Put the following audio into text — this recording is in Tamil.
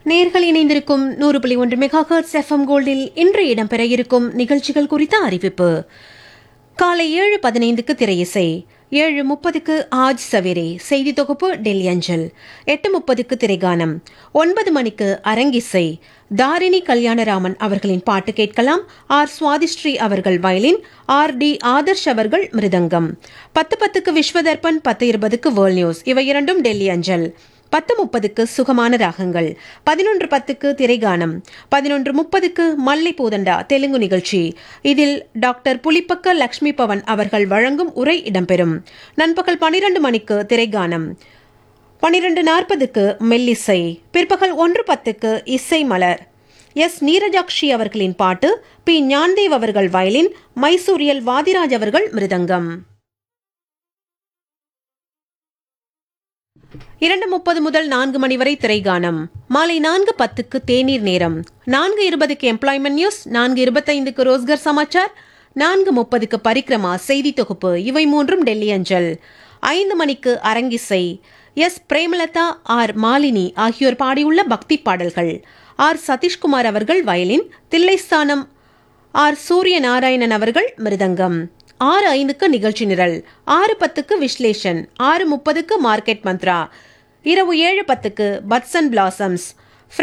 நேர்கள் இணைந்திருக்கும் நூறு புள்ளி ஒன்று மெகா ஹர்ட்ஸ் எஃப்எம் கோல்டில் இன்று இடம்பெற இருக்கும் நிகழ்ச்சிகள் குறித்த அறிவிப்பு காலை ஏழு பதினைந்துக்கு திரையிசை ஏழு முப்பதுக்கு ஆஜ் சவேரே செய்தி தொகுப்பு டெல்லி அஞ்சல் எட்டு முப்பதுக்கு திரைகானம் ஒன்பது மணிக்கு அரங்கிசை தாரிணி கல்யாணராமன் அவர்களின் பாட்டு கேட்கலாம் ஆர் சுவாதிஸ்ரீ அவர்கள் வயலின் ஆர் டி ஆதர்ஷ் அவர்கள் மிருதங்கம் பத்து பத்துக்கு விஸ்வதர்பன் பத்து இருபதுக்கு வேர்ல்ட் நியூஸ் இவை இரண்டும் டெல்லி அஞ்சல் பத்து முப்பதுக்கு சுகமான ராகங்கள் பதினொன்று பத்துக்கு திரைகானம் பதினொன்று முப்பதுக்கு மல்லை பூதண்டா தெலுங்கு நிகழ்ச்சி இதில் டாக்டர் புலிப்பக்க லக்ஷ்மி பவன் அவர்கள் வழங்கும் உரை இடம்பெறும் நண்பகல் பனிரெண்டு மணிக்கு திரைகானம் பனிரெண்டு நாற்பதுக்கு மெல்லிசை பிற்பகல் ஒன்று பத்துக்கு இசை மலர் எஸ் நீரஜாக்ஷி அவர்களின் பாட்டு பி ஞான்தேவ் அவர்கள் வயலின் மைசூரியல் வாதிராஜ் அவர்கள் மிருதங்கம் இரண்டு முப்பது முதல் நான்கு மணி வரை திரைகானம் மாலை நான்கு பத்துக்கு தேநீர் நேரம் நான்கு இருபதுக்கு எம்ப்ளாய்மெண்ட் நியூஸ் நான்கு இருபத்தைந்துக்கு ரோஸ்கர் சமாச்சார் நான்கு முப்பதுக்கு பரிக்ரமா செய்தி தொகுப்பு இவை மூன்றும் டெல்லி அஞ்சல் ஐந்து மணிக்கு அரங்கிசை எஸ் பிரேமலதா ஆர் மாலினி ஆகியோர் பாடியுள்ள பக்தி பாடல்கள் ஆர் சதீஷ்குமார் அவர்கள் வயலின் தில்லைஸ்தானம் ஆர் சூரிய நாராயணன் அவர்கள் மிருதங்கம் ஆறு ஐந்துக்கு நிகழ்ச்சி நிரல் ஆறு பத்துக்கு விஸ்லேஷன் ஆறு முப்பதுக்கு மார்க்கெட் மந்த்ரா இரவு ஏழு பத்துக்கு பட்ஸ் அண்ட் பிளாசம்ஸ்